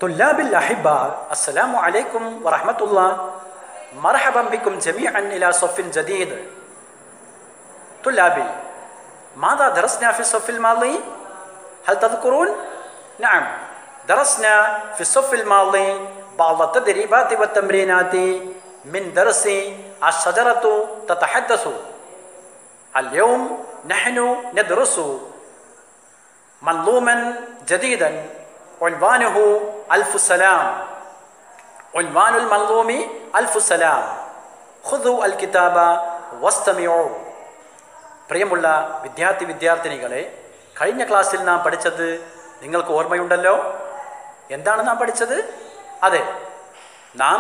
طلاب الأحبة السلام عليكم ورحمة الله مرحبا بكم جميعا إلى صف جديد طلابي ماذا درسنا في الصف الماضي؟ هل تذكرون؟ نعم درسنا في الصف الماضي بعض التدريبات والتمرينات من درس الشجرة تتحدث اليوم نحن ندرس منظوما جديدا عنوانه ألف سلام عنوان المنظوم ألف سلام خذوا الكتاب واستمعوا പ്രിയമുള്ള വിദ്യാർത്ഥി വിദ്യാർത്ഥിനികളെ കഴിഞ്ഞ ക്ലാസ്സിൽ നാം പഠിച്ചത് നിങ്ങൾക്ക് ഓർമ്മയുണ്ടല്ലോ എന്താണ് നാം പഠിച്ചത് അതെ നാം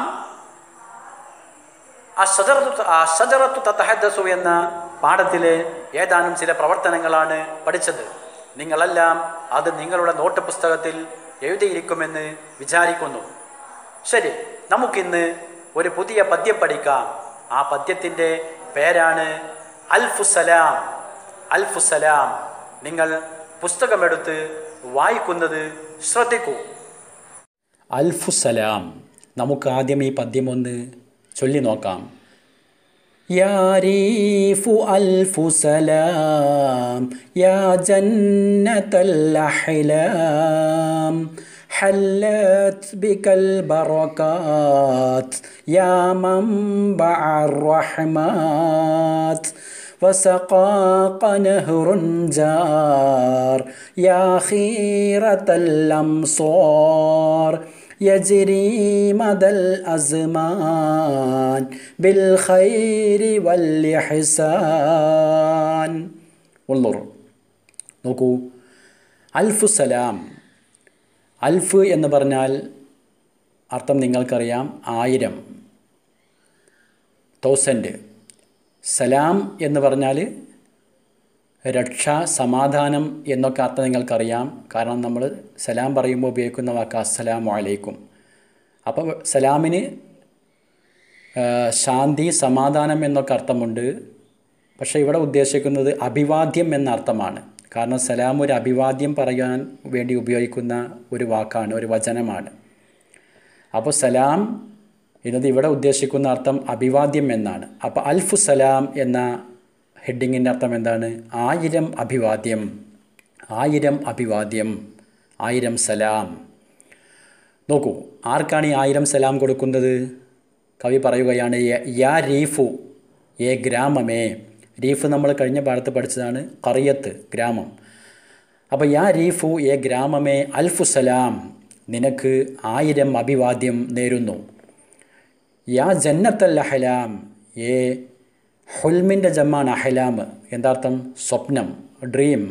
അഷജറത്തു അഷജറത്തു തത്തഹദ്ദസു എന്ന പാഠത്തിലെ ഏതാനും ചില പ്രവർത്തനങ്ങളാണ് പഠിച്ചത് നിങ്ങളെല്ലാം അത് നിങ്ങളുടെ നോട്ട് പുസ്തകത്തിൽ എഴുതിയിരിക്കുമെന്ന് വിചാരിക്കുന്നു ശരി നമുക്കിന്ന് ഒരു പുതിയ പദ്യം പഠിക്കാം ആ പദ്യത്തിൻ്റെ പേരാണ് അൽഫുസലാം അൽഫുസലാം നിങ്ങൾ പുസ്തകമെടുത്ത് വായിക്കുന്നത് ശ്രദ്ധിക്കൂ അൽഫുസലാം നമുക്ക് ആദ്യം ഈ പദ്യം ഒന്ന് ചൊല്ലി നോക്കാം يا ريف ألف سلام يا جنة الأحلام حلت بك البركات يا منبع الرحمات وسقاق نهر جار يا خيرة الأمصار يجري مدى الأزمان بالخير والإحسان ഉള്ളൂർ നോക്കൂ അൽഫു സലാം അൽഫ് എന്ന് പറഞ്ഞാൽ അർത്ഥം നിങ്ങൾക്കറിയാം ആയിരം തൗസൻഡ് സലാം എന്ന് പറഞ്ഞാൽ രക്ഷ സമാധാനം എന്നൊക്കെ അർത്ഥം നിങ്ങൾക്കറിയാം കാരണം നമ്മൾ സലാം പറയുമ്പോൾ ഉപയോഗിക്കുന്ന വാക്ക് അസ്സലാമു അലൈക്കും അപ്പോൾ സലാമിന് ശാന്തി സമാധാനം എന്നൊക്കെ അർത്ഥമുണ്ട് പക്ഷേ ഇവിടെ ഉദ്ദേശിക്കുന്നത് അഭിവാദ്യം എന്ന അർത്ഥമാണ് കാരണം സലാം ഒരു അഭിവാദ്യം പറയാൻ വേണ്ടി ഉപയോഗിക്കുന്ന ഒരു വാക്കാണ് ഒരു വചനമാണ് അപ്പോൾ സലാം എന്നത് ഇവിടെ ഉദ്ദേശിക്കുന്ന അർത്ഥം അഭിവാദ്യം എന്നാണ് അപ്പോൾ അൽഫു സലാം എന്ന ഹെഡിങ്ങിൻ്റെ അർത്ഥം എന്താണ് ആയിരം അഭിവാദ്യം ആയിരം അഭിവാദ്യം ആയിരം സലാം നോക്കൂ ആർക്കാണ് ഈ ആയിരം സലാം കൊടുക്കുന്നത് കവി പറയുകയാണ് യാ റീഫു ഏ ഗ്രാമമേ റീഫ് നമ്മൾ കഴിഞ്ഞ പാഠത്ത് പഠിച്ചതാണ് കറിയത്ത് ഗ്രാമം അപ്പോൾ യാ റീഫു ഏ ഗ്രാമമേ അൽഫു സലാം നിനക്ക് ആയിരം അഭിവാദ്യം നേരുന്നു യാ ജന്നത്തൽ അഹലാം ഏ ഹുൽമിൻ്റെ ജമ്മാണ് അഹലാം എന്താർത്ഥം സ്വപ്നം ഡ്രീം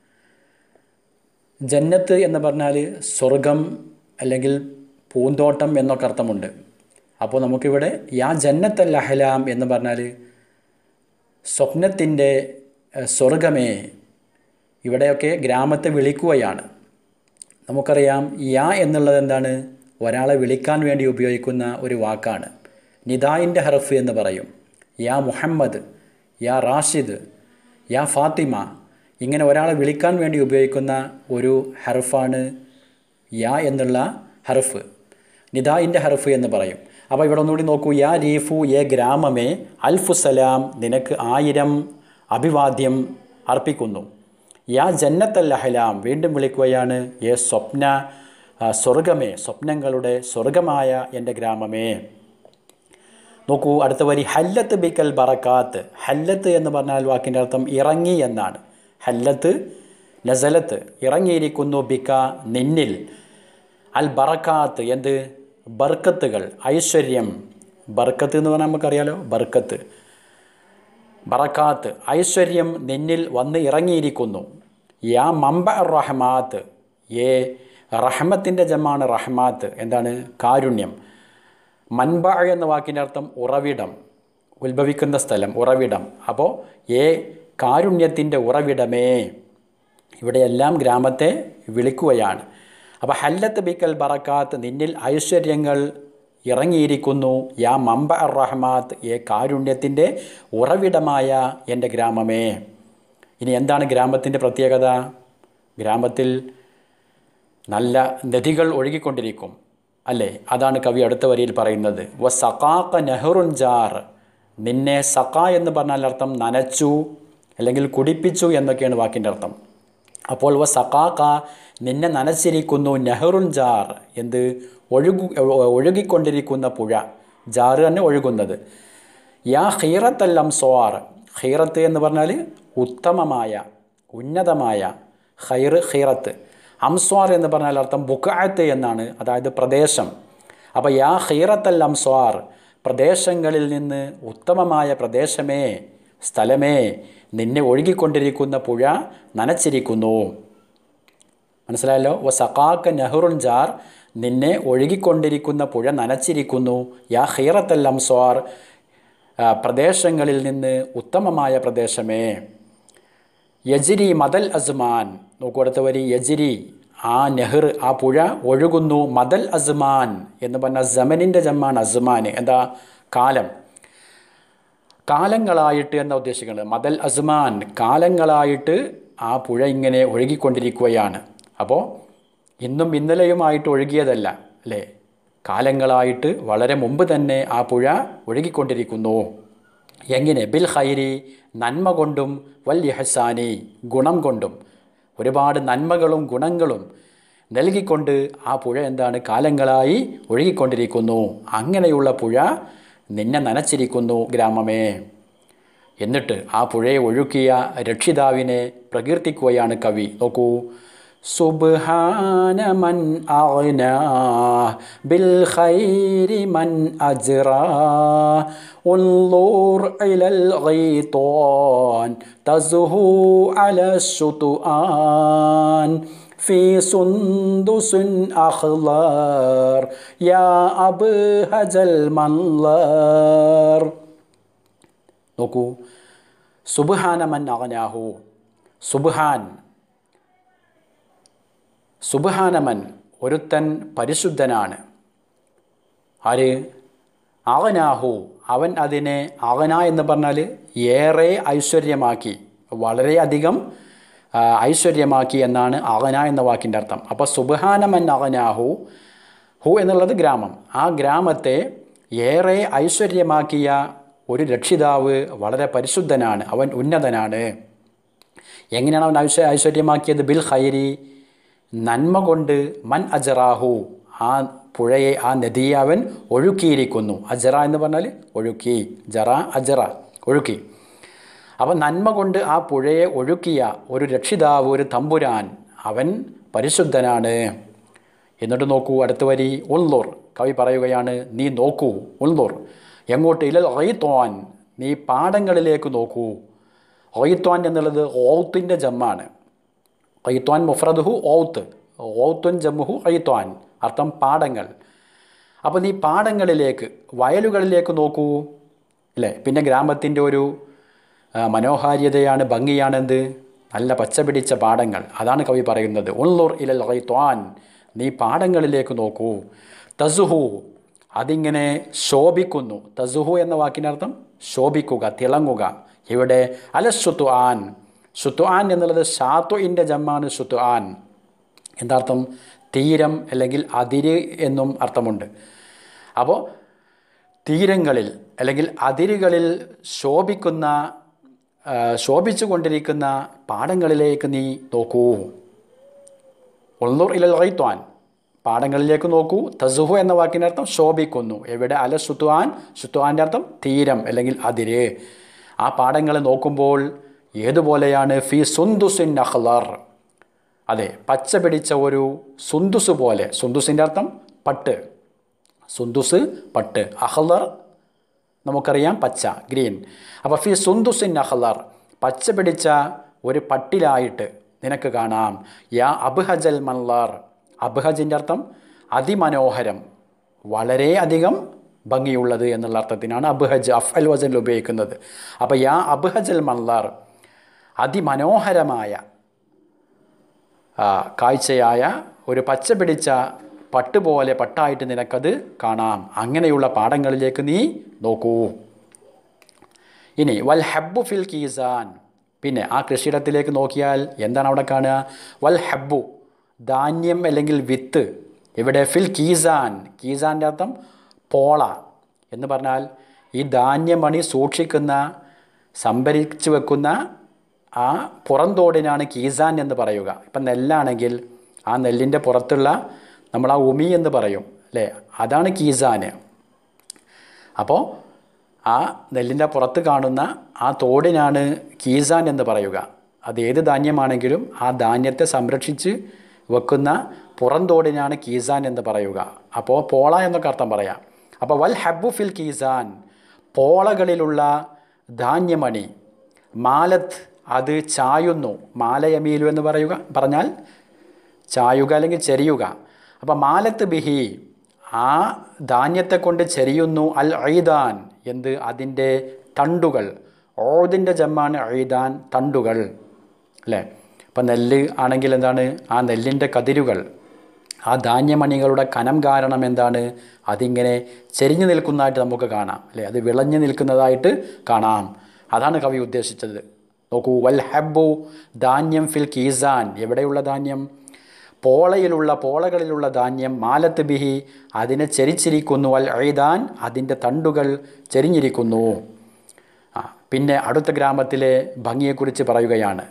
ജന്നത്ത് എന്ന് പറഞ്ഞാൽ സ്വർഗം അല്ലെങ്കിൽ പൂന്തോട്ടം എന്നൊക്കെ അർത്ഥമുണ്ട് അപ്പോൾ നമുക്കിവിടെ യാ ജന്നത്തൽ അഹലാം എന്ന് പറഞ്ഞാൽ സ്വപ്നത്തിൻ്റെ സ്വർഗമേ ഇവിടെയൊക്കെ ഗ്രാമത്തെ വിളിക്കുകയാണ് നമുക്കറിയാം യാ എന്നുള്ളത് എന്താണ് ഒരാളെ വിളിക്കാൻ വേണ്ടി ഉപയോഗിക്കുന്ന ഒരു വാക്കാണ് നിദായിൻ്റെ ഹർഫ് എന്ന് പറയും യാ മുഹമ്മദ് യാ റാഷിദ് യാ ഫാത്തിമ ഇങ്ങനെ ഒരാളെ വിളിക്കാൻ വേണ്ടി ഉപയോഗിക്കുന്ന ഒരു ഹർഫാണ് യാ എന്നുള്ള ഹർഫ് നിദായിൻ്റെ ഹർഫ് എന്ന് പറയും അപ്പോൾ ഇവിടെ ഒന്നുകൂടി നോക്കൂ യാ രീഫു ഏ ഗ്രാമമേ അൽഫു സലാം നിനക്ക് ആയിരം അഭിവാദ്യം അർപ്പിക്കുന്നു യാ ജന്നത്തൽ അഹലാം വീണ്ടും വിളിക്കുകയാണ് ഏ സ്വപ്ന സ്വർഗമേ സ്വപ്നങ്ങളുടെ സ്വർഗമായ എൻ്റെ ഗ്രാമമേ നോക്കൂ അടുത്ത വരി ഹല്ലത്ത് ബിക്കൽ ബറക്കാത്ത് ഹല്ലത്ത് എന്ന് പറഞ്ഞാൽ വാക്കിൻ്റെ അർത്ഥം ഇറങ്ങി എന്നാണ് ഹല്ലത്ത് നസലത്ത് ഇറങ്ങിയിരിക്കുന്നു ബിക്ക നിന്നിൽ അൽ ബറക്കാത്ത് എന്ത് ബർക്കത്തുകൾ ഐശ്വര്യം ബർക്കത്ത് എന്ന് പറഞ്ഞാൽ നമുക്കറിയാലോ ബർക്കത്ത് ബറക്കാത്ത് ഐശ്വര്യം നിന്നിൽ വന്ന് ഇറങ്ങിയിരിക്കുന്നു യാ മമ്പ റഹ്മാത്ത് ഏ റഹ്മത്തിൻ്റെ ജമാണ് റഹ്മാത്ത് എന്താണ് കാരുണ്യം മൻബ എന്ന വാക്കിൻ്റെ അർത്ഥം ഉറവിടം ഉത്ഭവിക്കുന്ന സ്ഥലം ഉറവിടം അപ്പോൾ ഏ കാരുണ്യത്തിൻ്റെ ഉറവിടമേ ഇവിടെയെല്ലാം ഗ്രാമത്തെ വിളിക്കുകയാണ് അപ്പോൾ ഹല്ലത്ത് ബിക്കൽ ബറക്കാത്ത് നിന്നിൽ ഐശ്വര്യങ്ങൾ ഇറങ്ങിയിരിക്കുന്നു യാ മമ്പ അർ റഹ്മാത്ത് ഏ കാരുണ്യത്തിൻ്റെ ഉറവിടമായ എൻ്റെ ഗ്രാമമേ ഇനി എന്താണ് ഗ്രാമത്തിൻ്റെ പ്രത്യേകത ഗ്രാമത്തിൽ നല്ല നദികൾ ഒഴുകിക്കൊണ്ടിരിക്കും അല്ലേ അതാണ് കവി അടുത്ത വരിയിൽ പറയുന്നത് വ സഖാക്ക നെഹ്റുൻ ജാർ നിന്നെ സഖ എന്ന് പറഞ്ഞാൽ അർത്ഥം നനച്ചു അല്ലെങ്കിൽ കുടിപ്പിച്ചു എന്നൊക്കെയാണ് വാക്കിൻ്റെ അർത്ഥം അപ്പോൾ വ സഖാക്ക നിന്നെ നനച്ചിരിക്കുന്നു നെഹ്റുൻ ജാർ എന്ത് ഒഴുകു ഒഴുകിക്കൊണ്ടിരിക്കുന്ന പുഴ ജാറ് തന്നെ ഒഴുകുന്നത് യാ ഹീറത്തല്ലം സോർ ഹീറത്ത് എന്ന് പറഞ്ഞാൽ ഉത്തമമായ ഉന്നതമായ ഹൈർ ഹീറത്ത് അംസ്വാർ എന്ന് പറഞ്ഞാൽ അർത്ഥം ബുക്കായത്ത് എന്നാണ് അതായത് പ്രദേശം അപ്പോൾ യാ ഹീറത്തൽ അംസ്വാർ പ്രദേശങ്ങളിൽ നിന്ന് ഉത്തമമായ പ്രദേശമേ സ്ഥലമേ നിന്നെ ഒഴുകിക്കൊണ്ടിരിക്കുന്ന പുഴ നനച്ചിരിക്കുന്നു മനസ്സിലായല്ലോ വ സഖാക്ക നെഹ്റുൻ ജാർ നിന്നെ ഒഴുകിക്കൊണ്ടിരിക്കുന്ന പുഴ നനച്ചിരിക്കുന്നു യാ ഹീറത്തൽ അംസ്വാർ പ്രദേശങ്ങളിൽ നിന്ന് ഉത്തമമായ പ്രദേശമേ യജിരി മദൽ അസ്മാൻ നോക്കൂ അടുത്ത വരി യജിരി ആ നെഹ്ർ ആ പുഴ ഒഴുകുന്നു മദൽ അസ്മാൻ എന്ന് പറഞ്ഞാൽ ജമനിൻ്റെ ജമ്മാണ് അസ്മാൻ എന്താ കാലം കാലങ്ങളായിട്ട് എന്ന ഉദ്ദേശിക്കുന്നത് മദൽ അസ്മാൻ കാലങ്ങളായിട്ട് ആ പുഴ ഇങ്ങനെ ഒഴുകിക്കൊണ്ടിരിക്കുകയാണ് അപ്പോൾ ഇന്നും ഇന്നലെയുമായിട്ട് ഒഴുകിയതല്ല അല്ലേ കാലങ്ങളായിട്ട് വളരെ മുമ്പ് തന്നെ ആ പുഴ ഒഴുകിക്കൊണ്ടിരിക്കുന്നു എങ്ങനെ ബിൽ ഹൈരി നന്മ കൊണ്ടും വൽ യഹസാനി ഗുണം കൊണ്ടും ഒരുപാട് നന്മകളും ഗുണങ്ങളും നൽകിക്കൊണ്ട് ആ പുഴ എന്താണ് കാലങ്ങളായി ഒഴുകിക്കൊണ്ടിരിക്കുന്നു അങ്ങനെയുള്ള പുഴ നിന്നെ നനച്ചിരിക്കുന്നു ഗ്രാമമേ എന്നിട്ട് ആ പുഴയെ ഒഴുക്കിയ രക്ഷിതാവിനെ പ്രകീർത്തിക്കുകയാണ് കവി നോക്കൂ സുബ്ഹാന മൻ അഗ്നാ ബിൽ ഖൈരി മൻ അജ്റാ انظر إلى الغيطان تزهو على الشطآن في سندس أخضر يا أبهج المنظر നോക്കൂ സുബ്ഹാന മൻ അഗ്നാഹു സുബ്ഹാൻ സുബ്ഹാനമൻ ഒരുത്തൻ പരിശുദ്ധനാണ് ആര് അവനാഹു അവൻ അതിനെ അവന എന്ന് പറഞ്ഞാൽ ഏറെ ഐശ്വര്യമാക്കി വളരെയധികം ആ, ഐശ്വര്യമാക്കി എന്നാണ് അവന എന്ന വാക്കിൻ്റെ അർത്ഥം അപ്പോൾ സുബഹാനമൻ അവനാഹു ഹു എന്നുള്ളത് ഗ്രാമം ആ ഗ്രാമത്തെ ഏറെ ഐശ്വര്യമാക്കിയ ഒരു രക്ഷിതാവ് വളരെ പരിശുദ്ധനാണ് അവൻ ഉന്നതനാണ് എങ്ങനെയാണ് അവൻ ഐശ്വ ഐശ്വര്യമാക്കിയത് ബിൽ ഖൈരി നന്മ കൊണ്ട് മൻ അജറാഹു ആ പുഴയെ ആ നദിയെ അവൻ ഒഴുക്കിയിരിക്കുന്നു അജറ എന്ന് പറഞ്ഞാൽ ഒഴുക്കി ജറ അജറ ഒഴുക്കി അപ്പം നന്മ കൊണ്ട് ആ പുഴയെ ഒഴുക്കിയ ഒരു രക്ഷിതാവ് ഒരു തമ്പുരാൻ അവൻ പരിശുദ്ധനാണ് എന്നിട്ട് നോക്കൂ അടുത്ത വരി ഉള്ളൂർ കവി പറയുകയാണ് നീ നോക്കൂ ഉള്ളൂർ എങ്ങോട്ട് ഇല്ല ഒയ്ത്തോൻ നീ പാടങ്ങളിലേക്ക് നോക്കൂ ഒയ്ത്തോൻ എന്നുള്ളത് ഓത്തിൻ്റെ ജമ്മാണ് ഒയ്ത്തോൻ മുഫ്രദുഹു ഓത്ത് ഓത്തുൻ ജമ്മുഹു ഒയ്ത്തോൻ അർത്ഥം പാടങ്ങൾ അപ്പോൾ നീ പാടങ്ങളിലേക്ക് വയലുകളിലേക്ക് നോക്കൂ അല്ലേ പിന്നെ ഗ്രാമത്തിൻ്റെ ഒരു ആ, മനോഹാരിതയാണ് ഭംഗിയാണെന്ത് നല്ല പച്ച പിടിച്ച പാടങ്ങൾ അതാണ് കവി പറയുന്നത് ഉള്ളൂർ ഇലൽ ഒയ്ത്തോൻ നീ പാടങ്ങളിലേക്ക് നോക്കൂ തസുഹു അതിങ്ങനെ ശോഭിക്കുന്നു തസുഹു എന്ന വാക്കിനർത്ഥം ശോഭിക്കുക തിളങ്ങുക ഇവിടെ അല ഷുത്തു ആൻ ഷുത്തു ആൻ എന്നുള്ളത് ഷാത്തുഇൻ്റെ ജമ്മാണ് ഷുത്തു ആൻ എന്താർത്ഥം തീരം അല്ലെങ്കിൽ അതിര് എന്നും അർത്ഥമുണ്ട് അപ്പോൾ തീരങ്ങളിൽ അല്ലെങ്കിൽ അതിരുകളിൽ ശോഭിക്കുന്ന ആ, ശോഭിച്ചു കൊണ്ടിരിക്കുന്ന പാടങ്ങളിലേക്ക് നീ നോക്കൂ ഉള്ളൂർ ഇലൽ റൈത്വാൻ പാടങ്ങളിലേക്ക് നോക്കൂ തസുഹു എന്ന വാക്കിനർത്ഥം ശോഭിക്കുന്നു എവിടെ അല ശുത്വാൻ ശുത്വാൻ്റെ അർത്ഥം തീരം അല്ലെങ്കിൽ അതിര് ആ പാടങ്ങളെ നോക്കുമ്പോൾ ഏതുപോലെയാണ് ഫി സുന്ദുസിൻ അഹ്ലർ അതെ പച്ച പിടിച്ച ഒരു സുന്ദുസ് പോലെ സുന്ദുസിൻ്റെ അർത്ഥം പട്ട് സുന്ദുസ് പട്ട് അഹ്ലർ നമുക്കറിയാം പച്ച ഗ്രീൻ അപ്പോൾ ഫി സുന്ദുസിൻ അഹ്ലർ പച്ച പിടിച്ച ഒരു പട്ടിലായിട്ട് നിനക്ക് കാണാം യാ അബ്ഹജൽ മൻലാർ അബ്ഹജിൻ്റെ അർത്ഥം അതിമനോഹരം വളരെയധികം ഭംഗിയുള്ളത് എന്നുള്ള അർത്ഥത്തിനാണ് അബ്ഹജ് അഫ് അൽ വസനിൽ ഉപയോഗിക്കുന്നത് അപ്പോൾ യാ അബ്ഹജൽ മൻലാർ അതിമനോഹരമായ ആ, കാഴ്ചയായ ഒരു പച്ച പിടിച്ച പട്ട് പോലെ പട്ടായിട്ട് നിനക്കത് കാണാം അങ്ങനെയുള്ള പാടങ്ങളിലേക്ക് നീ നോക്കൂ ഇനി വൽ ഹബ്ബു ഫിൽ കീസാൻ പിന്നെ ആ കൃഷിയിടത്തിലേക്ക് നോക്കിയാൽ എന്താണ് അവിടെ കാണുക വൽ ഹബ്ബു ധാന്യം അല്ലെങ്കിൽ വിത്ത് ഇവിടെ ഫിൽ കീസാൻ കീസാൻ്റെ അർത്ഥം പോള എന്ന് പറഞ്ഞാൽ ഈ ധാന്യമണി സൂക്ഷിക്കുന്ന സംഭരിച്ചു വെക്കുന്ന ആ പുറന്തോടിനാണ് കീസാൻ എന്ന് പറയുക ഇപ്പം നെല്ലാണെങ്കിൽ ആ നെല്ലിൻ്റെ പുറത്തുള്ള നമ്മൾ ആ ഉമി എന്ന് പറയും അല്ലേ അതാണ് കീസാന് അപ്പോൾ ആ നെല്ലിൻ്റെ പുറത്ത് കാണുന്ന ആ തോടിനാണ് കീസാൻ എന്ന് പറയുക അത് ഏത് ധാന്യമാണെങ്കിലും ആ ധാന്യത്തെ സംരക്ഷിച്ച് വെക്കുന്ന പുറന്തോടിനാണ് കീസാൻ എന്ന് പറയുക അപ്പോൾ പോള എന്നൊക്കെ അർത്ഥം പറയാം അപ്പോൾ വൽ ഹബ്ബു ഫിൽ കീസാൻ പോളകളിലുള്ള ധാന്യമണി മാലത്ത് അത് ചായുന്നു മാലയമീലു എന്ന് പറയുക പറഞ്ഞാൽ ചായുക അല്ലെങ്കിൽ ചെരിയുക അപ്പം മാലത്ത് ബിഹി ആ ധാന്യത്തെ കൊണ്ട് ചെരിയുന്നു അൽ ഐദാൻ എന്ത് അതിൻ്റെ തണ്ടുകൾ ഓതിൻ്റെ ജമ്മാണ് ഐദാൻ തണ്ടുകൾ അല്ലേ ഇപ്പം നെല്ല് ആണെങ്കിൽ എന്താണ് ആ നെല്ലിൻ്റെ കതിരുകൾ ആ ധാന്യമണികളുടെ കനം കാരണം എന്താണ് അതിങ്ങനെ ചെരിഞ്ഞു നിൽക്കുന്നതായിട്ട് നമുക്ക് കാണാം അല്ലേ അത് വിളഞ്ഞു നിൽക്കുന്നതായിട്ട് കാണാം അതാണ് കവി ഉദ്ദേശിച്ചത് നോക്കൂ വൽ ഹബ്ബു ധാന്യം ഫിൽ കീസാൻ എവിടെയുള്ള ധാന്യം പോളയിലുള്ള പോളകളിലുള്ള ധാന്യം മാലത്ത് ബിഹി അതിനെ ചെരിച്ചിരിക്കുന്നു അൽ എഴുതാൻ അതിൻ്റെ തണ്ടുകൾ ചെരിഞ്ഞിരിക്കുന്നു ആ പിന്നെ അടുത്ത ഗ്രാമത്തിലെ ഭംഗിയെക്കുറിച്ച് പറയുകയാണ്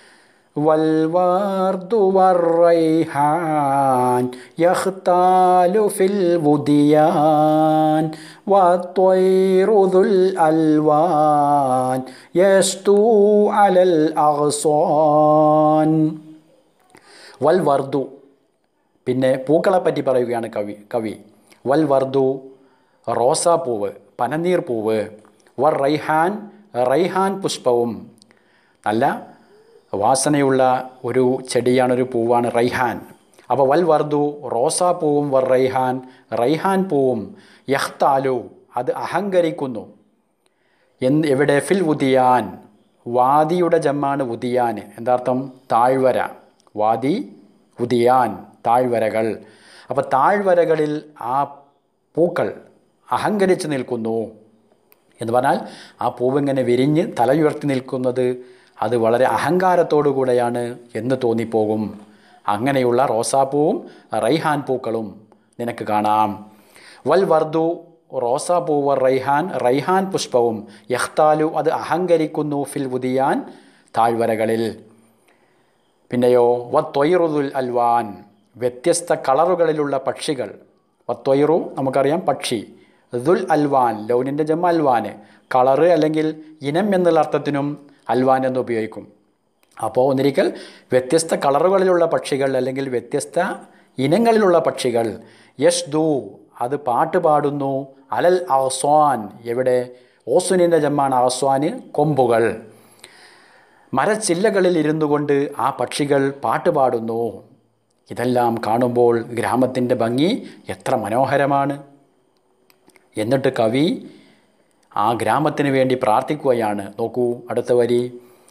والورد والريحان يختال في الوديان والطير ذو الألوان يشتو على الأغصان വൽ വർദു പിന്നെ പൂക്കളെപ്പറ്റി പറയുകയാണ് കവി കവി വൽ വർദു റോസാപ്പൂവ് പനനീർ പൂവ് വർ റൈഹാൻ റൈഹാൻ പുഷ്പവും നല്ല വാസനയുള്ള ഒരു ചെടിയാണ് ഒരു പൂവാണ് റൈഹാൻ അപ്പോൾ വൽ വർദു റോസാപ്പൂവും വർ റൈഹാൻ റൈഹാൻ പൂവും യഹ്താലു അത് അഹങ്കരിക്കുന്നു എന്ന് എവിടെ ഫിൽ ഉദിയാൻ വാദിയുടെ ജമ്മാണ് ഉദിയാൻ എന്താർത്ഥം താഴ്വര വാദി ഉദിയാൻ താഴ്വരകൾ അപ്പോൾ താഴ്വരകളിൽ ആ പൂക്കൾ അഹങ്കരിച്ച് നിൽക്കുന്നു എന്ന് പറഞ്ഞാൽ ആ പൂവിങ്ങനെ വിരിഞ്ഞ് തലയുയർത്തി നിൽക്കുന്നത് അത് വളരെ അഹങ്കാരത്തോടു കൂടെയാണ് എന്ന് തോന്നിപ്പോകും അങ്ങനെയുള്ള റോസാപ്പൂവും റൈഹാൻ പൂക്കളും നിനക്ക് കാണാം വൽ വർദു റോസാപ്പൂവ് റൈഹാൻ റൈഹാൻ പുഷ്പവും യഹ്താലു അത് അഹങ്കരിക്കുന്നു ഫിൽ ഉദിയാൻ താഴ്വരകളിൽ പിന്നെയോ വത്തൊയറുദുൽ അൽവാൻ വ്യത്യസ്ത കളറുകളിലുള്ള പക്ഷികൾ വത്തൊയറു നമുക്കറിയാം പക്ഷി ദുൽ അൽവാൻ ലൗനിൻ്റെ ജമ്മ അൽവാന് കളറ് അല്ലെങ്കിൽ ഇനം എന്നുള്ള അർത്ഥത്തിനും അൽവാൻ എന്ന് ഉപയോഗിക്കും അപ്പോൾ ഒന്നിരിക്കൽ വ്യത്യസ്ത കളറുകളിലുള്ള പക്ഷികൾ അല്ലെങ്കിൽ വ്യത്യസ്ത ഇനങ്ങളിലുള്ള പക്ഷികൾ യഷ് ദു അത് പാട്ട് പാടുന്നു അലൽ അഹ്സ്വാൻ എവിടെ ഓസുനിൻ്റെ ജമ്മാണ് അഹ്സ്വാന് കൊമ്പുകൾ മരച്ചില്ലകളിൽ ഇരുന്നു കൊണ്ട് ആ പക്ഷികൾ പാട്ട് പാടുന്നു ഇതെല്ലാം കാണുമ്പോൾ ഗ്രാമത്തിൻ്റെ ഭംഗി എത്ര മനോഹരമാണ് എന്നിട്ട് കവി ആ ഗ്രാമത്തിന് വേണ്ടി പ്രാർത്ഥിക്കുകയാണ് നോക്കൂ അടുത്ത വരി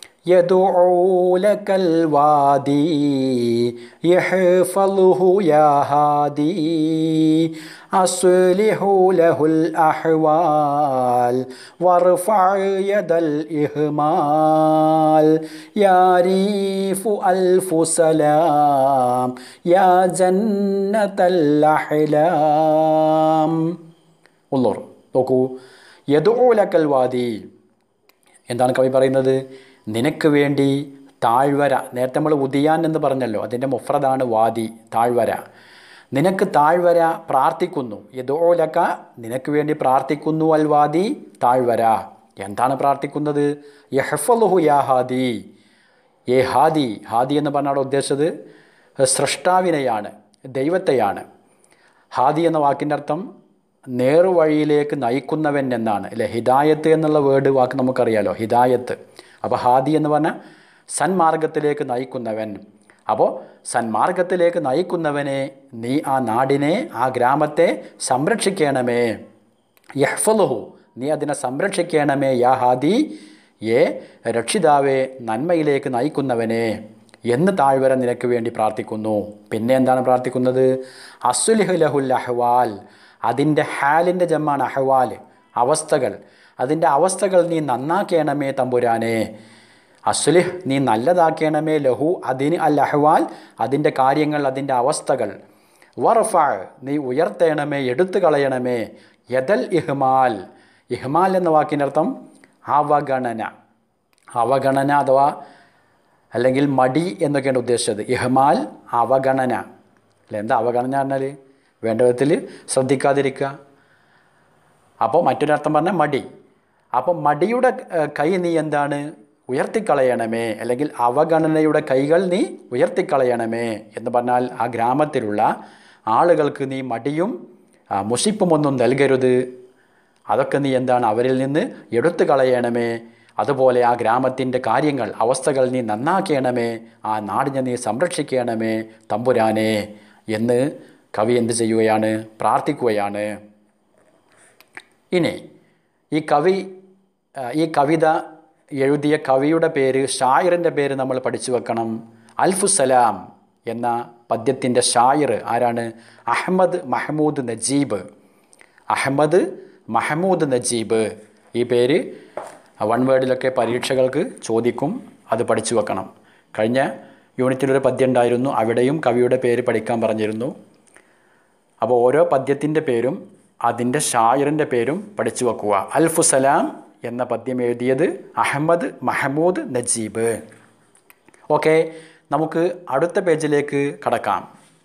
يدعو الوادي يحفظه يا هادي أصلح له الأحوال وارفع يد الإهمال يا ريف ألف سلام يا جنة الأحلام ഉള്ളൂർ നോക്കൂ യദുലക്കൽ വാദി എന്താണ് കവി പറയുന്നത് നിനക്ക് വേണ്ടി താഴ്വര നേരത്തെ നമ്മൾ ഉദിയാൻ എന്ന് പറഞ്ഞല്ലോ അതിൻ്റെ മുഫ്രദാണ് വാദി താഴ്വര നിനക്ക് താഴ്വര പ്രാർത്ഥിക്കുന്നു യദോലക്ക നിനക്ക് വേണ്ടി പ്രാർത്ഥിക്കുന്നു അൽ വാദി താഴ്വര എന്താണ് പ്രാർത്ഥിക്കുന്നത് യഹഫലുഹു യാ ഹാദി ഏ ഹാദി ഹാദി എന്ന് പറഞ്ഞാൽ ഉദ്ദേശിച്ചത് സൃഷ്ടാവിനെയാണ് ദൈവത്തെയാണ് ഹാദി എന്ന വാക്കിൻ്റെ അർത്ഥം നേർവഴിയിലേക്ക് നയിക്കുന്നവൻ എന്നാണ് അല്ലെ ഹിദായത്ത് എന്നുള്ള വേർഡ് വാക്ക് നമുക്കറിയാലോ ഹിദായത്ത് അപ്പോൾ ഹാദി എന്ന് പറഞ്ഞാൽ സന്മാർഗത്തിലേക്ക് നയിക്കുന്നവൻ അപ്പോൾ സന്മാർഗത്തിലേക്ക് നയിക്കുന്നവനെ നീ ആ നാടിനെ ആ ഗ്രാമത്തെ സംരക്ഷിക്കണമേ യഹ്ഫലുഹു നീ അതിനെ സംരക്ഷിക്കണമേ യാ ഹാദി ഏ രക്ഷിതാവെ നന്മയിലേക്ക് നയിക്കുന്നവനെ എന്ന് താഴ്വര നിനക്ക് വേണ്ടി പ്രാർത്ഥിക്കുന്നു പിന്നെ എന്താണ് പ്രാർത്ഥിക്കുന്നത് അസുലിഹ് ലഹുൽ അഹ്വാൽ അതിൻ്റെ ഹാലിൻ്റെ ജമ്മാണ് അഹ്വാൽ അവസ്ഥകൾ അതിൻ്റെ അവസ്ഥകൾ നീ നന്നാക്കണമേ തമ്പുരാനെ അസ്ലിഹ് നീ നല്ലതാക്കണമേ ലഹു അതിന് അൽ അഹ്വാൽ അതിൻ്റെ കാര്യങ്ങൾ അതിൻ്റെ അവസ്ഥകൾ വർഫ നീ ഉയർത്തേണമേ എടുത്തു കളയണമേ യദൽ ഇഹ്മാൽ ഇഹ്മാൽ എന്ന വാക്കിനർത്ഥം അവഗണന അവഗണന അഥവാ അല്ലെങ്കിൽ മടി എന്നൊക്കെയാണ് ഉദ്ദേശിച്ചത് ഇഹ്മാൽ അവഗണന അല്ല എന്താ അവഗണന പറഞ്ഞാൽ വേണ്ട വിധത്തിൽ ശ്രദ്ധിക്കാതിരിക്കുക അപ്പോൾ മറ്റൊരർത്ഥം പറഞ്ഞാൽ മടി അപ്പോൾ മടിയുടെ ഏഹ്, കൈ നീ എന്താണ് ഉയർത്തിക്കളയണമേ അല്ലെങ്കിൽ അവഗണനയുടെ കൈകൾ നീ ഉയർത്തിക്കളയണമേ എന്ന് പറഞ്ഞാൽ ആ ഗ്രാമത്തിലുള്ള ആളുകൾക്ക് നീ മടിയും ആ, മുഷിപ്പുമൊന്നും നൽകരുത് അതൊക്കെ നീ എന്താണ് അവരിൽ നിന്ന് എടുത്തു കളയണമേ അതുപോലെ ആ ഗ്രാമത്തിൻ്റെ കാര്യങ്ങൾ അവസ്ഥകൾ നീ നന്നാക്കണമേ ആ നാടിനെ നീ സംരക്ഷിക്കണമേ തമ്പുരാനെ എന്ന് കവി എന്ത് ചെയ്യുകയാണ് പ്രാർത്ഥിക്കുകയാണ് ഇനി ഈ കവി ആ, ഈ കവിത എഴുതിയ കവിയുടെ പേര് ഷായറിൻ്റെ പേര് നമ്മൾ പഠിച്ചു വെക്കണം അൽഫുസലാം എന്ന പദ്യത്തിൻ്റെ ഷായർ ആരാണ് അഹമ്മദ് മഹമൂദ് നജീബ് അഹമ്മദ് മഹമൂദ് നജീബ് ഈ പേര് വൺ വേർഡിലൊക്കെ പരീക്ഷകൾക്ക് ചോദിക്കും അത് പഠിച്ചു വെക്കണം കഴിഞ്ഞ യൂണിറ്റിലൊരു പദ്യം ഉണ്ടായിരുന്നു അവിടെയും കവിയുടെ പേര് പഠിക്കാൻ പറഞ്ഞിരുന്നു അപ്പോൾ ഓരോ പദ്യത്തിൻ്റെ പേരും അതിൻ്റെ ഷായറിൻ്റെ പേരും പഠിച്ചു വെക്കുക അൽഫുസലാം എന്ന പദ്യം എഴുതിയത് അഹമ്മദ് മഹമൂദ് നജീബ് ഓക്കെ നമുക്ക് അടുത്ത പേജിലേക്ക് കടക്കാം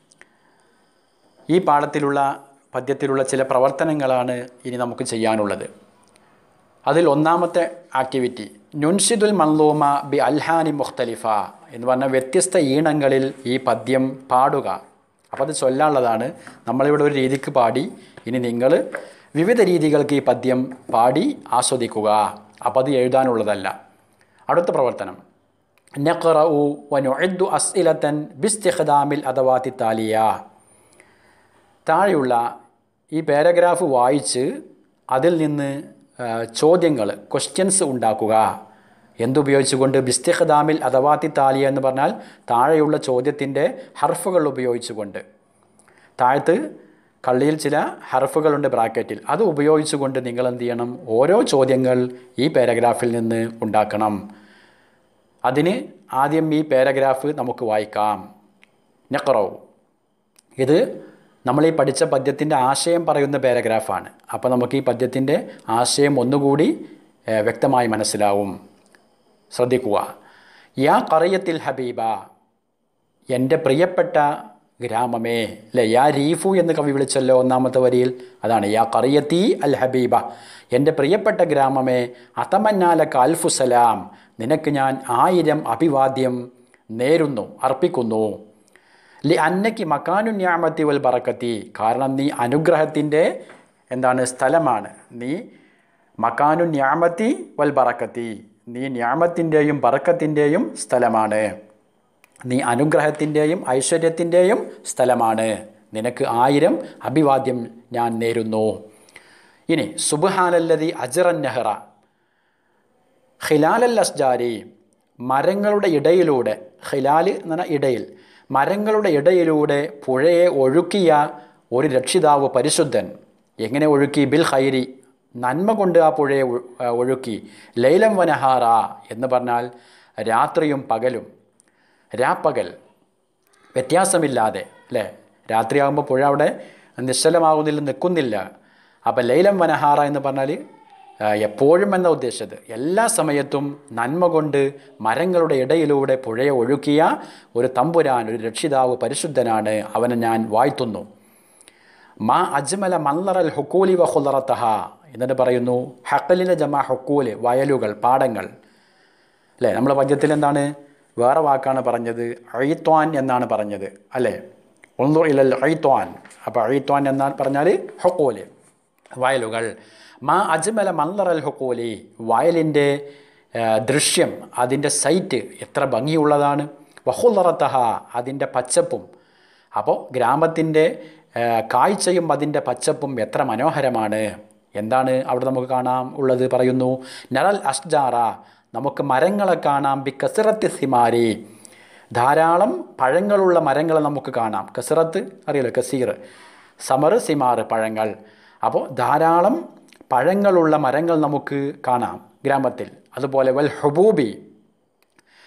ഈ പാഠത്തിലുള്ള പദ്യത്തിലുള്ള ചില പ്രവർത്തനങ്ങളാണ് ഇനി നമുക്ക് ചെയ്യാനുള്ളത് അതിൽ ഒന്നാമത്തെ ആക്ടിവിറ്റി നുൻഷിദുൽ മൻലൂമ ബി അൽഹാനി മുഖ്തലിഫ എന്ന് പറഞ്ഞ വ്യത്യസ്ത ഈണങ്ങളിൽ ഈ പദ്യം പാടുക അപ്പോൾ അത് ചൊല്ലാനുള്ളതാണ് നമ്മളിവിടെ ഒരു രീതിക്ക് പാടി ഇനി നിങ്ങൾ വിവിധ രീതികൾക്ക് ഈ പദ്യം പാടി ആസ്വദിക്കുക അപ്പോൾ അത് എഴുതാനുള്ളതല്ല അടുത്ത പ്രവർത്തനം നഖറഉ വനുഇദ്ദു അസ്ഇലത്തൻ ബിസ്തിഖ്ദാമിൽ അദവാത്തി താലിയ താഴെയുള്ള ഈ പാരഗ്രാഫ് വായിച്ച് അതിൽ നിന്ന് ചോദ്യങ്ങൾ ക്വസ്റ്റ്യൻസ് ഉണ്ടാക്കുക എന്തുപയോഗിച്ചുകൊണ്ട് ബിസ്തിഖ്ദാമിൽ അഥവാത്തി താലിയ എന്ന് പറഞ്ഞാൽ താഴെയുള്ള ചോദ്യത്തിൻ്റെ ഹർഫുകൾ ഉപയോഗിച്ചുകൊണ്ട് താഴത്ത് കള്ളിയിൽ ചില ഹർഫുകളുണ്ട് ബ്രാക്കറ്റിൽ അത് ഉപയോഗിച്ചുകൊണ്ട് നിങ്ങൾ എന്ത് ചെയ്യണം ഓരോ ചോദ്യങ്ങൾ ഈ പാരഗ്രാഫിൽ നിന്ന് ഉണ്ടാക്കണം അതിന് ആദ്യം ഈ പാരഗ്രാഫ് നമുക്ക് വായിക്കാം നഖറവ് ഇത് നമ്മൾ ഈ പഠിച്ച പദ്യത്തിൻ്റെ ആശയം പറയുന്ന പാരഗ്രാഫാണ് അപ്പോൾ നമുക്ക് ഈ പദ്യത്തിൻ്റെ ആശയം ഒന്നുകൂടി ഏഹ്, വ്യക്തമായി മനസ്സിലാവും ശ്രദ്ധിക്കുക യാ കറിയത്തിൽ ഹബീബ എൻ്റെ പ്രിയപ്പെട്ട ഗ്രാമമേ അല്ലേ യാ രീഫു എന്ന് കവി വിളിച്ചല്ലോ ഒന്നാമത്തെ വരിയിൽ അതാണ് യാ കറിയത്തി അൽ ഹബീബ എൻ്റെ പ്രിയപ്പെട്ട ഗ്രാമമേ അതമന്നാലക്ക് അൽഫുസലാം നിനക്ക് ഞാൻ ആയിരം അഭിവാദ്യം നേരുന്നു അർപ്പിക്കുന്നു ലി അന്നയ്ക്ക് മക്കാനു ന്യാമത്തി വൽ ബറക്കത്തി കാരണം നീ അനുഗ്രഹത്തിൻ്റെ എന്താണ് സ്ഥലമാണ് നീ മക്കാനു ന്യാമത്തി വൽ ബറക്കത്തി നീ ന്യാമത്തിൻ്റെയും ബറക്കത്തിൻ്റെയും സ്ഥലമാണ് നീ അനുഗ്രഹത്തിൻ്റെയും ഐശ്വര്യത്തിൻ്റെയും സ്ഥലമാണ് നിനക്ക് ആയിരം അഭിവാദ്യം ഞാൻ നേരുന്നു ഇനി സുബ്ഹാനല്ലതി അജറൻ നെഹ്റ ഖിലാലൽ അസ്ജാരി മരങ്ങളുടെ ഇടയിലൂടെ ഖിലാൽ എന്ന് പറഞ്ഞാൽ ഇടയിൽ മരങ്ങളുടെ ഇടയിലൂടെ പുഴയെ ഒഴുക്കിയ ഒരു രക്ഷിതാവ് പരിശുദ്ധൻ എങ്ങനെ ഒഴുക്കി ബിൽ ഖൈരി നന്മ കൊണ്ട് ആ പുഴയെ ഒഴു- ആ, ഒഴുക്കി ലൈലം വനഹാറ എന്ന് പറഞ്ഞാൽ രാത്രിയും പകലും രാപ്പകൽ വ്യത്യാസമില്ലാതെ അല്ലേ രാത്രിയാകുമ്പോൾ പുഴ അവിടെ നിശ്ചലമാകുന്നില്ല നിൽക്കുന്നില്ല അപ്പോൾ ലൈലം വനഹാറ എന്ന് പറഞ്ഞാൽ ആ, എപ്പോഴും എന്ന ഉദ്ദേശിച്ചത് എല്ലാ സമയത്തും നന്മ കൊണ്ട് മരങ്ങളുടെ ഇടയിലൂടെ പുഴയെ ഒഴുക്കിയ ഒരു തമ്പുരാൻ ഒരു രക്ഷിതാവ് പരിശുദ്ധനാണ് അവനെ ഞാൻ വാഴ്ത്തുന്നു മാ അജ്മല മല്ലറൽ ഹുക്കൂലി വ ഹുലറത്തഹ എന്നിട്ട് പറയുന്നു ഹക്കലിൻ്റെ ജമാ ഹുക്കൂല് വയലുകൾ പാടങ്ങൾ അല്ലേ നമ്മളെ പദ്യത്തിൽ എന്താണ് വേറെ വാക്കാണ് പറഞ്ഞത് അഴിത്വാൻ എന്നാണ് പറഞ്ഞത് അല്ലേ ഒന്നു ഇല്ലൽ അഴിത്വാൻ അപ്പോൾ അഴിത്വാൻ എന്നാൽ പറഞ്ഞാൽ ഹൊക്കോല് വയലുകൾ മാ അജ്മല മല്ലറൽ ഹൊക്കോലി വയലിൻ്റെ ആ, ദൃശ്യം അതിൻ്റെ സൈറ്റ് എത്ര ഭംഗിയുള്ളതാണ് വഹുലറത്തഹ അതിൻ്റെ പച്ചപ്പും അപ്പോൾ ഗ്രാമത്തിൻ്റെ ആ, കാഴ്ചയും അതിൻ്റെ പച്ചപ്പും എത്ര മനോഹരമാണ് എന്താണ് അവിടെ നമുക്ക് കാണാം ഉള്ളത് പറയുന്നു നറൽ അഷ്ജാറ നമുക്ക് മരങ്ങളെ കാണാം ബി കസിറത്ത് സിമാരി ധാരാളം പഴങ്ങളുള്ള മരങ്ങളെ നമുക്ക് കാണാം കസിറത്ത് അറിയാലോ കസീർ സമർ സിമാർ പഴങ്ങൾ അപ്പോൾ ധാരാളം പഴങ്ങളുള്ള മരങ്ങൾ നമുക്ക് കാണാം ഗ്രാമത്തിൽ അതുപോലെ വൽ ഹുബൂബി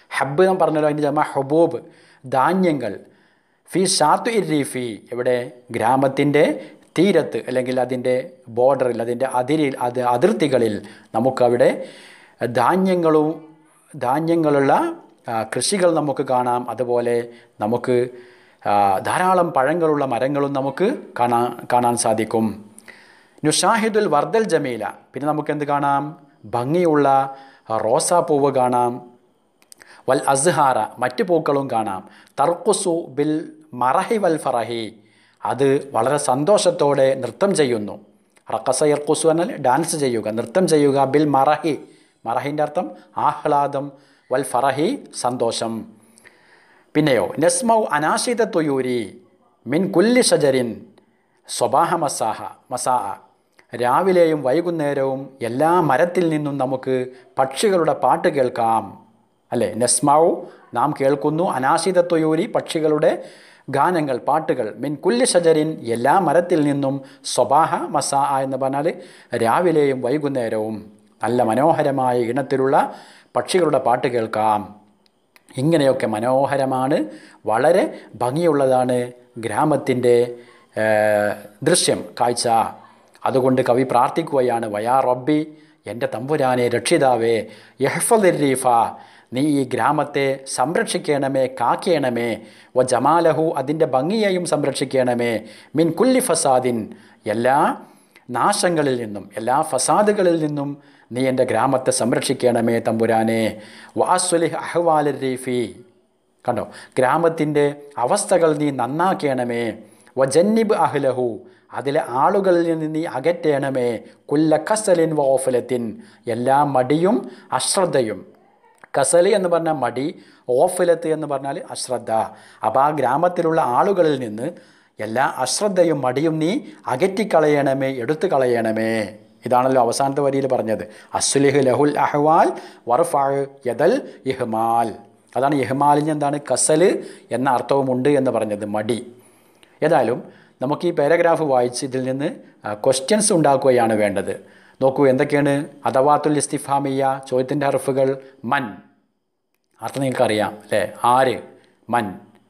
ഹബ്ബ് എന്ന് പറഞ്ഞല്ലോ അതിൻ്റെ ജമ ഹബൂബ് ധാന്യങ്ങൾ ഫി ഷാത്തു ഇരീഫി ഇവിടെ ഗ്രാമത്തിൻ്റെ തീരത്ത് അല്ലെങ്കിൽ അതിൻ്റെ ബോർഡറിൽ അതിൻ്റെ അതിരിൽ അത് അതിർത്തികളിൽ നമുക്കവിടെ ധാന്യങ്ങളും ധാന്യങ്ങളുള്ള ആ, കൃഷികൾ നമുക്ക് കാണാം അതുപോലെ നമുക്ക് ആ, ധാരാളം പഴങ്ങളുള്ള മരങ്ങളും നമുക്ക് കാണാൻ കാണാൻ സാധിക്കും നുഷാഹിദുൽ വർദൽ ജമീല പിന്നെ നമുക്ക് എന്ത് കാണാം ഭംഗിയുള്ള റോസാപ്പൂവ് കാണാം വൽ അസ്ഹാറ മറ്റു പൂക്കളും കാണാം തർക്കുസു ബിൽ മറഹി വൽ ഫറഹി അത് വളരെ സന്തോഷത്തോടെ നൃത്തം ചെയ്യുന്നു റക്കസ യർക്കുസു എന്നാൽ ഡാൻസ് ചെയ്യുക നൃത്തം ചെയ്യുക ബിൽ മറഹി മറഹിൻ്റെ അർത്ഥം ആഹ്ലാദം വൽ ഫറഹി സന്തോഷം പിന്നെയോ നസ്മൗ അനാശിത തുയൂരി മിൻ കുല്ലി ഷജരിൻ സ്വബാഹ മസാഹ മസാ രാവിലെയും വൈകുന്നേരവും എല്ലാ മരത്തിൽ നിന്നും നമുക്ക് പക്ഷികളുടെ പാട്ട് കേൾക്കാം അല്ലേ നസ്മാവു നാം കേൾക്കുന്നു അനാശിത തുയൂരി പക്ഷികളുടെ ഗാനങ്ങൾ പാട്ടുകൾ മിൻ കുല്ലി ഷജരിൻ എല്ലാ മരത്തിൽ നിന്നും സ്വബാഹ മസാ എന്ന് പറഞ്ഞാൽ രാവിലെയും വൈകുന്നേരവും നല്ല മനോഹരമായ ഇനത്തിലുള്ള പക്ഷികളുടെ പാട്ട് കേൾക്കാം ഇങ്ങനെയൊക്കെ മനോഹരമാണ് വളരെ ഭംഗിയുള്ളതാണ് ഗ്രാമത്തിൻ്റെ ഏഹ്, ദൃശ്യം കാഴ്ച അതുകൊണ്ട് കവി പ്രാർത്ഥിക്കുകയാണ് വയാ റബ്ബി എൻ്റെ തമ്പുരാനെ രക്ഷിതാവേ യഹ്ഫദിരീഫ നീ ഈ ഗ്രാമത്തെ സംരക്ഷിക്കണമേ കാക്കേണമേ വ ജമാലഹു അതിൻ്റെ ഭംഗിയെയും സംരക്ഷിക്കണമേ മിൻ കുല്ലി ഫസാദിൻ എല്ലാ നാശങ്ങളിൽ നിന്നും എല്ലാ ഫസാദുകളിൽ നിന്നും നീ എൻ്റെ ഗ്രാമത്തെ സംരക്ഷിക്കണമേ തമ്പുരാനെ വാസുലിഹ് അഹ്വാൽ റീഫി കണ്ടോ ഗ്രാമത്തിൻ്റെ അവസ്ഥകൾ നീ നന്നാക്കണമേ വജന്നിബ് അഹ്ലഹു അതിലെ ആളുകളിൽ നിന്ന് നീ അകറ്റണമേ കുല്ല കസലിൻ വോഫലത്തിൻ എല്ലാ മടിയും അശ്രദ്ധയും കസലി എന്ന് പറഞ്ഞാൽ മടി ഓഫലത്ത് എന്ന് പറഞ്ഞാൽ അശ്രദ്ധ അപ്പോൾ ആ ഗ്രാമത്തിലുള്ള ആളുകളിൽ നിന്ന് എല്ലാ അശ്രദ്ധയും മടിയും നീ അകറ്റിക്കളയണമേ എടുത്തു കളയണമേ ഇതാണല്ലോ അവസാനത്തെ വരിയിൽ പറഞ്ഞത് അസ്ലിഹ് ലഹുൽ അഹ്വാൽ വർഫാഴ് യദൽ ഇഹ്മാൽ അതാണ് ഇഹ്മാലിന് എന്താണ് കസൽ എന്ന അർത്ഥവുമുണ്ട് എന്ന് പറഞ്ഞത് മടി ഏതായാലും നമുക്ക് ഈ പാരഗ്രാഫ് വായിച്ച് ഇതിൽ നിന്ന് ക്വസ്റ്റ്യൻസ് ഉണ്ടാക്കുകയാണ് വേണ്ടത് നോക്കൂ എന്തൊക്കെയാണ് അഥവാത്തുൽ ഇസ്തിഫാമിയ ചോദ്യത്തിൻ്റെ ഹർഫുകൾ മൻ അർത്ഥം നിങ്ങൾക്കറിയാം അല്ലേ ആര് മൻ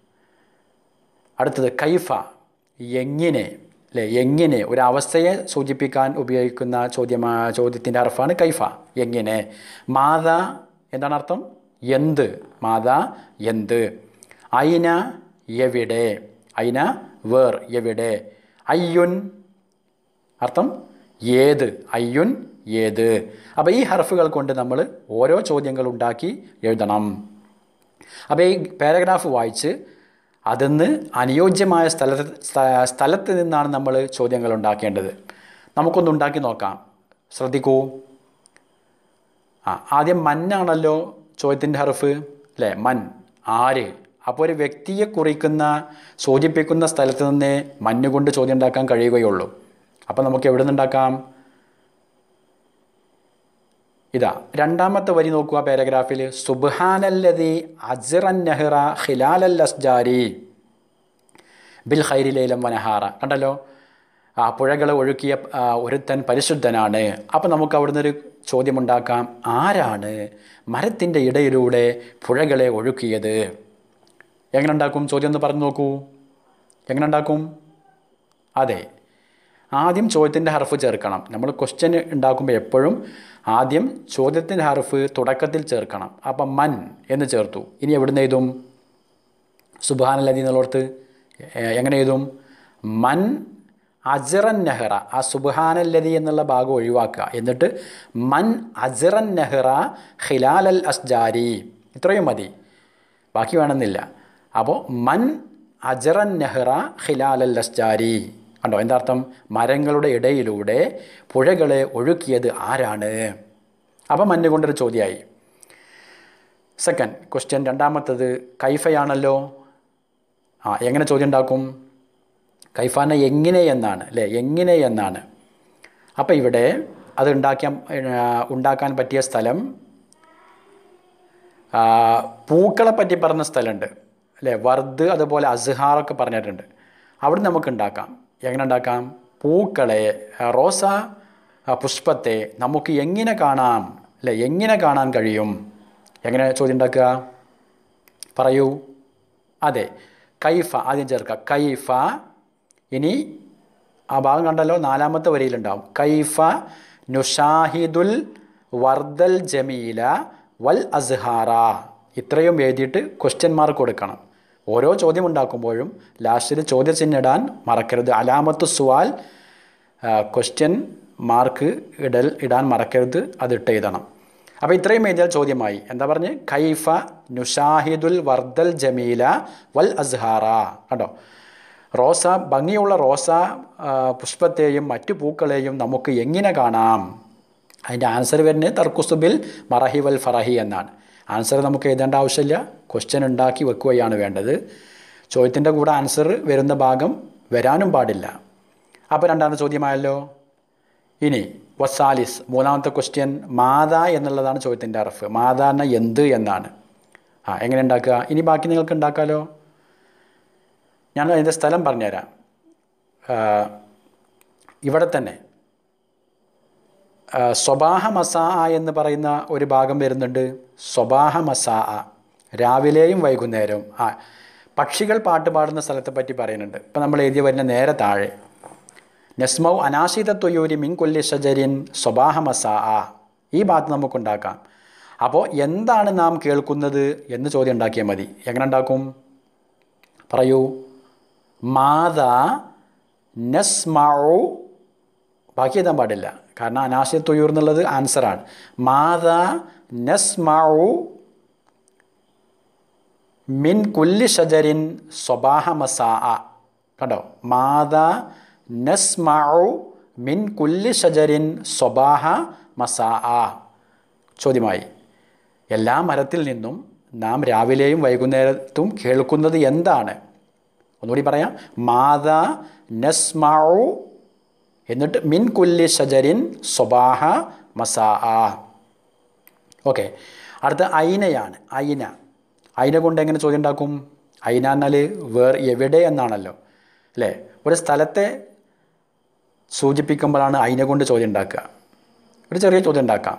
അടുത്തത് കൈഫ എങ്ങനെ അല്ലേ എങ്ങനെ ഒരു അവസ്ഥയെ സൂചിപ്പിക്കാൻ ഉപയോഗിക്കുന്ന ചോദ്യമാ ചോദ്യത്തിൻ്റെ അർത്ഥമാണ് കൈഫ എങ്ങനെ മാത എന്താണ് അർത്ഥം എന്ത് മാത എന്ത് അയിന എവിടെ അയിന വേർ എവിടെ അയ്യുൻ അർത്ഥം ഏത് അയ്യുൻ ഏത് അപ്പോൾ ഈ ഹർഫുകൾ കൊണ്ട് നമ്മൾ ഓരോ ചോദ്യങ്ങൾ ഉണ്ടാക്കി എഴുതണം അപ്പോൾ ഈ പാരഗ്രാഫ് വായിച്ച് അതിന്ന് അനുയോജ്യമായ സ്ഥലത്ത് സ്ഥ- സ്ഥലത്ത് നിന്നാണ് നമ്മൾ ചോദ്യങ്ങൾ ഉണ്ടാക്കേണ്ടത് നമുക്കൊന്ന് ഉണ്ടാക്കി നോക്കാം ശ്രദ്ധിക്കൂ ആ ആദ്യം മന്നാണല്ലോ ചോദ്യത്തിൻ്റെ ഹർഫ് അല്ലേ മൻ ആര് അപ്പോൾ ഒരു വ്യക്തിയെ കുറിക്കുന്ന സൂചിപ്പിക്കുന്ന സ്ഥലത്ത് നിന്നേ മഞ്ഞുകൊണ്ട് ചോദ്യം ഉണ്ടാക്കാൻ കഴിയുകയുള്ളൂ അപ്പോൾ നമുക്ക് എവിടെ നിന്നുണ്ടാക്കാം ഇതാ രണ്ടാമത്തെ വരി നോക്കുക പാരഗ്രാഫിൽ സുബ്ഹാനല്ലതി അജ്റൻ നെഹ്റ ഖിലാലൽ അസ്ജാരി ബിൽ ഖൈരിലേലം വനഹാറ കണ്ടല്ലോ ആ പുഴകളെ ഒഴുക്കിയ ആ, ഒരുത്തൻ പരിശുദ്ധനാണ് അപ്പോൾ നമുക്ക് അവിടുന്ന് ഒരു ചോദ്യമുണ്ടാക്കാം ആരാണ് മരത്തിൻ്റെ ഇടയിലൂടെ പുഴകളെ ഒഴുക്കിയത് എങ്ങനെ ഉണ്ടാക്കും ചോദ്യം ഒന്ന് പറഞ്ഞു നോക്കൂ എങ്ങനെ ഉണ്ടാക്കും അതെ ആദ്യം ചോദ്യത്തിൻ്റെ ഹർഫ് ചേർക്കണം നമ്മൾ ക്വസ്റ്റ്യൻ ഉണ്ടാക്കുമ്പോൾ എപ്പോഴും ആദ്യം ചോദ്യത്തിൻ്റെ ഹർഫ് തുടക്കത്തിൽ ചേർക്കണം അപ്പം മൻ എന്ന് ചേർത്തു ഇനി എവിടുന്ന് എഴുതും സുബാനല്ലതി എന്നുള്ളടത്ത് എ- എങ്ങനെ എഴുതും മൻ അജറൻ നെഹ്റ ആ സുബാനല്ലതി എന്നുള്ള ഭാഗം ഒഴിവാക്കുക എന്നിട്ട് മൻ അജറൻ നെഹ്റ ഖിലാൽ അൽ അസ്ജാരി ഇത്രയും മതി ബാക്കി വേണമെന്നില്ല അപ്പോൾ മൻ അജറൻ നെഹ്റ ഖിലാൽ അൽ അസ്ജാരി കണ്ടോ എന്താ അർത്ഥം മരങ്ങളുടെ ഇടയിലൂടെ പുഴകളെ ഒഴുക്കിയത് ആരാണ് അപ്പം മഞ്ഞ് കൊണ്ടൊരു ചോദ്യമായി സെക്കൻഡ് ക്വസ്റ്റ്യൻ രണ്ടാമത്തത് കൈഫയാണല്ലോ ആ എങ്ങനെ ചോദ്യം ഉണ്ടാക്കും കൈഫാന എങ്ങനെ എന്നാണ് അല്ലേ എങ്ങനെ എന്നാണ് അപ്പോൾ ഇവിടെ അത് ഉണ്ടാക്കിയ ആ, ഉണ്ടാക്കാൻ പറ്റിയ സ്ഥലം ആ, പൂക്കളെ പറ്റി പറഞ്ഞ സ്ഥലമുണ്ട് അല്ലേ വർദ് അതുപോലെ അസ്ഹാറൊക്കെ പറഞ്ഞിട്ടുണ്ട് അവിടെ നമുക്ക് ഉണ്ടാക്കാം എങ്ങനെ ഉണ്ടാക്കാം പൂക്കളെ ആ, റോസ ആ, പുഷ്പത്തെ നമുക്ക് എങ്ങനെ കാണാം അല്ലേ എങ്ങനെ കാണാൻ കഴിയും എങ്ങനെ ചോദ്യം ഉണ്ടാക്കുക പറയൂ അതെ കൈഫ ആദ്യം ചേർക്കുക കൈഫ ഇനി ആ ഭാഗം കണ്ടല്ലോ നാലാമത്തെ വരിയിലുണ്ടാവും കൈഫ നുഷാഹിദുൽ വർദൽ ജമീല വൽ അസ്ഹാറ ഇത്രയും എഴുതിയിട്ട് ക്വസ്റ്റ്യൻ മാർക്ക് കൊടുക്കണം ഓരോ ചോദ്യം ഉണ്ടാക്കുമ്പോഴും ലാസ്റ്റിൽ ചോദ്യചിഹ്നം ഇടാൻ മറക്കരുത് അലാമത്ത് സുവാൽ ക്വസ്റ്റ്യൻ മാർക്ക് ഇടൽ ഇടാൻ മറക്കരുത് അതിട്ട് എഴുതണം അപ്പോൾ ഇത്രയും എഴുതിയാൽ ചോദ്യമായി എന്താ പറഞ്ഞ് ഖൈഫ നുഷാഹിദുൽ വർദൽ ജമീല വൽ അസ്ഹാറ കണ്ടോ റോസ ഭംഗിയുള്ള റോസ ആ, പുഷ്പത്തെയും മറ്റു പൂക്കളെയും നമുക്ക് എങ്ങനെ കാണാം അതിൻ്റെ ആൻസർ വരുന്നത് തർക്കുസുബിൽ മറഹി വൽ ഫറഹി എന്നാണ് ആൻസർ നമുക്ക് എഴുതേണ്ട ആവശ്യമില്ല ക്വസ്റ്റ്യൻ ഉണ്ടാക്കി വെക്കുകയാണ് വേണ്ടത് ചോദ്യത്തിൻ്റെ കൂടെ ആൻസർ വരുന്ന ഭാഗം വരാനും പാടില്ല അപ്പോൾ രണ്ടാമത്തെ ചോദ്യമായല്ലോ ഇനി വസാലിസ് മൂന്നാമത്തെ ക്വസ്റ്റ്യൻ മാത എന്നുള്ളതാണ് ചോദ്യത്തിൻ്റെ അർഫ് മാത എന്ന എന്ത് എന്നാണ് ആ എങ്ങനെ ഉണ്ടാക്കുക ഇനി ബാക്കി നിങ്ങൾക്ക് ഉണ്ടാക്കാമല്ലോ ഞാൻ അതിൻ്റെ സ്ഥലം പറഞ്ഞുതരാം ആ, ഇവിടെ തന്നെ ആ, സ്വബാഹ മസാ എന്ന് പറയുന്ന ഒരു ഭാഗം വരുന്നുണ്ട് സ്വബാഹ മസാ രാവിലെയും വൈകുന്നേരവും ആ പക്ഷികൾ പാട്ട് പാടുന്ന സ്ഥലത്തെ പറ്റി പറയുന്നുണ്ട് ഇപ്പം നമ്മൾ എഴുതി വരുന്ന നേരെ താഴെ നസ്മൗ അനാശിത തൊയ്യൂരി മിൻ കൊല്ലി ഷജരിൻ സ്വബാഹ മസാ ഈ ഭാഗത്ത് നമുക്കുണ്ടാക്കാം അപ്പോൾ എന്താണ് നാം കേൾക്കുന്നത് എന്ന് ചോദ്യം ഉണ്ടാക്കിയാൽ മതി എങ്ങനെ ഉണ്ടാക്കും പറയൂ മാത നസ്മൗ ബാക്കി എഴുതാൻ പാടില്ല കാരണം അനാശിത തൊയ്യൂർ എന്നുള്ളത് ആൻസറാണ് മാത നസ്മൗ മിൻ കുല്ലി ഷജരിൻ സ്വബാഹ മസാ കണ്ടോ മാത നസ്മഉ മിൻ കുല്ലി ഷജരിൻ സ്വബാഹ മസാ ചോദ്യമായി എല്ലാ മരത്തിൽ നിന്നും നാം രാവിലെയും വൈകുന്നേരത്തും കേൾക്കുന്നത് എന്താണ് ഒന്നുകൂടി പറയാം മാത നസ്മഉ എന്നിട്ട് മിൻ കുല്ലി ഷജരിൻ സ്വബാഹ മസാ ഓക്കെ അടുത്ത ഐനയാണ് ഐന ഐന കൊണ്ട് എങ്ങനെ ചോദ്യം ഉണ്ടാക്കും ഐന എന്നാൽ വേർ എവിടെ എന്നാണല്ലോ അല്ലേ ഒരു സ്ഥലത്തെ സൂചിപ്പിക്കുമ്പോഴാണ് ഐന കൊണ്ട് ചോദ്യം ഉണ്ടാക്കുക ഒരു ചെറിയ ചോദ്യം ഉണ്ടാക്കാം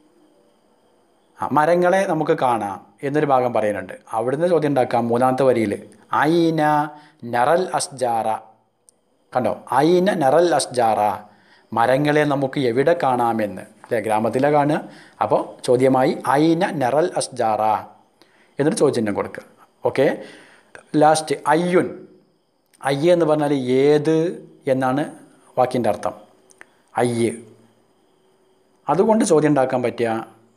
ആ മരങ്ങളെ നമുക്ക് കാണാം എന്നൊരു ഭാഗം പറയുന്നുണ്ട് അവിടുന്ന് ചോദ്യം ഉണ്ടാക്കാം മൂന്നാമത്തെ വരിയിൽ ഐന നറൽ അസ്ജാറ കണ്ടോ ഐന നറൽ അസ്ജാറ മരങ്ങളെ നമുക്ക് എവിടെ കാണാമെന്ന് അല്ലേ ഗ്രാമത്തിലെ കാണുക അപ്പോൾ ചോദ്യമായി ഐന നറൽ അസ്ജാറ എന്നിട്ട് ചോദ്യചിഹ്നം കൊടുക്കുക ഓക്കെ ലാസ്റ്റ് അയ്യുൻ അയ്യ എന്ന് പറഞ്ഞാൽ ഏത് എന്നാണ് വാക്കിൻ്റെ അർത്ഥം അയ്യ് അതുകൊണ്ട് ചോദ്യം ഉണ്ടാക്കാൻ പറ്റുക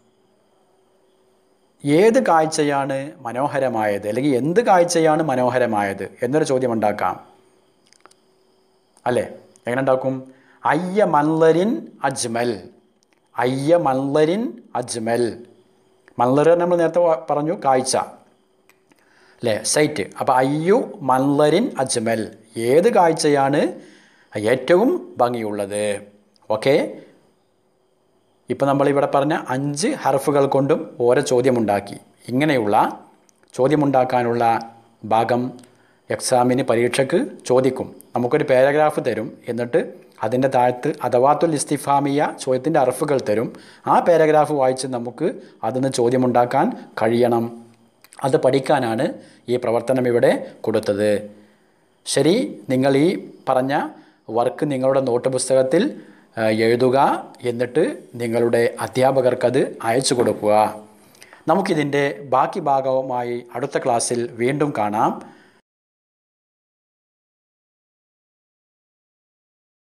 ഏത് കാഴ്ചയാണ് മനോഹരമായത് അല്ലെങ്കിൽ എന്ത് കാഴ്ചയാണ് മനോഹരമായത് എന്നൊരു ചോദ്യം ഉണ്ടാക്കാം അല്ലേ എങ്ങനെ ഉണ്ടാക്കും അയ്യ മല്ലരിൻ അജ്മൽ അയ്യ മല്ലരിൻ അജ്മൽ മല്ലർ നമ്മൾ നേരത്തെ വ- പറഞ്ഞു കാഴ്ച അല്ലേ സൈറ്റ് അപ്പോൾ അയ്യു മല്ലരിൻ അജ്മൽ ഏത് കാഴ്ചയാണ് ഏറ്റവും ഭംഗിയുള്ളത് ഓക്കെ ഇപ്പോൾ നമ്മളിവിടെ പറഞ്ഞ അഞ്ച് ഹർഫുകൾ കൊണ്ടും ഓരോ ചോദ്യമുണ്ടാക്കി ഇങ്ങനെയുള്ള ചോദ്യമുണ്ടാക്കാനുള്ള ഭാഗം എക്സാമിന് പരീക്ഷയ്ക്ക് ചോദിക്കും നമുക്കൊരു പാരഗ്രാഫ് തരും എന്നിട്ട് അതിൻ്റെ താഴത്ത് അഥവാത്തുൽ ഇസ്തിഫാമിയ ചോദ്യത്തിൻ്റെ അർഫുകൾ തരും ആ പാരഗ്രാഫ് വായിച്ച് നമുക്ക് അതിന് ചോദ്യമുണ്ടാക്കാൻ കഴിയണം അത് പഠിക്കാനാണ് ഈ പ്രവർത്തനം ഇവിടെ കൊടുത്തത് ശരി നിങ്ങൾ ഈ പറഞ്ഞ വർക്ക് നിങ്ങളുടെ നോട്ട് പുസ്തകത്തിൽ ആ, എഴുതുക എന്നിട്ട് നിങ്ങളുടെ അധ്യാപകർക്കത് അയച്ചു കൊടുക്കുക നമുക്കിതിൻ്റെ ബാക്കി ഭാഗവുമായി അടുത്ത ക്ലാസ്സിൽ വീണ്ടും കാണാം